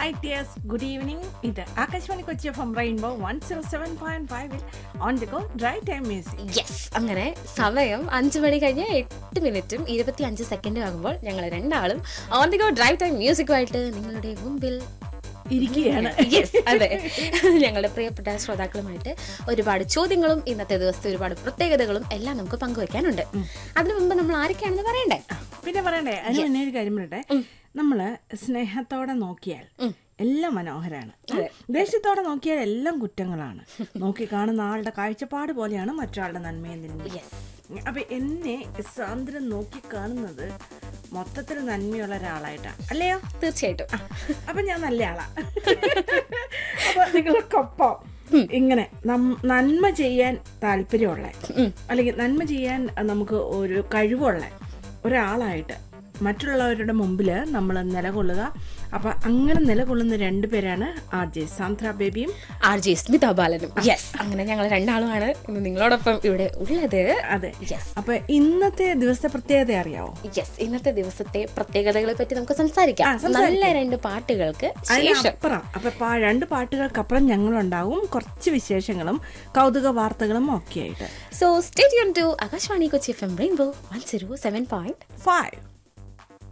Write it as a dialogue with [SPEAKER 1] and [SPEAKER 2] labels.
[SPEAKER 1] Right yes good evening ഇത് Akashvani Kochi from rainbow one zero seven point ഫൈവിൽ on the go drive time music
[SPEAKER 2] yes അങ്ങനെ സമയം അഞ്ചു മണി കഴിഞ്ഞ് എട്ട് മിനിറ്റും ഇരുപത്തി അഞ്ച് സെക്കൻഡും ആകുമ്പോൾ ഞങ്ങൾ രണ്ടാളും on the go drive time മ്യൂസിക്കുമായിട്ട് നിങ്ങളുടെ മുമ്പിൽ
[SPEAKER 1] ഇരിക്കുകയാണ്
[SPEAKER 2] യെസ് അതെ ഞങ്ങളുടെ പ്രിയപ്പെട്ട ശ്രോതാക്കളുമായിട്ട് ഒരുപാട് ചോദ്യങ്ങളും ഇന്നത്തെ ദിവസത്തെ ഒരുപാട് പ്രത്യേകതകളും എല്ലാം നമുക്ക് പങ്കുവെക്കാനുണ്ട് അതിനു മുമ്പ് നമ്മൾ ആരൊക്കെയാണെന്ന് പറയണ്ടേ
[SPEAKER 1] പിന്നെ പറയണ്ടേ അതിന് മുന്നേ ഒരു കാര്യം പറയട്ടെ നമ്മള് സ്നേഹത്തോടെ നോക്കിയാൽ എല്ലാം മനോഹരാണ് ദേഷ്യത്തോടെ നോക്കിയാൽ എല്ലാം കുറ്റങ്ങളാണ് നോക്കി കാണുന്ന ആളുടെ കാഴ്ചപ്പാട് പോലെയാണ് മറ്റൊരാളുടെ നന്മയും തിന്മയും
[SPEAKER 2] യെസ്
[SPEAKER 1] അപ്പൊ എന്നെ സാന്ദ്രൻ നോക്കി കാണുന്നത് മൊത്തത്തിൽ നന്മയുള്ള ഒരാളായിട്ടാണ് അല്ലയോ
[SPEAKER 2] തീർച്ചയായിട്ടും
[SPEAKER 1] അപ്പൊ ഞാൻ നല്ല ആളാ അപ്പൊ നിങ്ങൾക്കൊപ്പം ഇങ്ങനെ നം- നന്മ ചെയ്യാൻ താല്പര്യമുള്ള അല്ലെങ്കിൽ നന്മ ചെയ്യാൻ നമുക്ക് ഒരു കഴിവുള്ള ഒരാളായിട്ട് മറ്റുള്ളവരുടെ മുമ്പിൽ നമ്മൾ നിലകൊള്ളുക അപ്പൊ അങ്ങനെ നിലകൊള്ളുന്ന രണ്ടുപേരാണ് ആർ ജെ സാന്ദ്ര ബേബിയും
[SPEAKER 2] ആർ ജെ സ്മിത ബാലനും യെസ് അങ്ങനെ ഞങ്ങൾ രണ്ടാളുമാണ് ഇന്ന് നിങ്ങളോടൊപ്പം ഇവിടെ ഉള്ളത്
[SPEAKER 1] അതെ
[SPEAKER 2] യെസ്
[SPEAKER 1] അപ്പൊ ഇന്നത്തെ ദിവസത്തെ പ്രത്യേകത അറിയാവോ
[SPEAKER 2] യെസ് ഇന്നത്തെ ദിവസത്തെ പ്രത്യേകതകളെ പറ്റി നമുക്ക് സംസാരിക്കാം
[SPEAKER 1] ആ, സംസാരിക്കാം.
[SPEAKER 2] നല്ല രണ്ട് പാട്ടുകൾക്ക് ശേഷം
[SPEAKER 1] അതിനപ്പുറം അപ്പൊ പാ- രണ്ട് പാട്ടുകൾക്കപ്പുറം ഞങ്ങളുണ്ടാവും കുറച്ച് വിശേഷങ്ങളും കൗതുക വാർത്തകളും ഒക്കെ ആയിട്ട്
[SPEAKER 2] so stay tune to Akashvani Kochi F M rainbow one zero seven point
[SPEAKER 1] five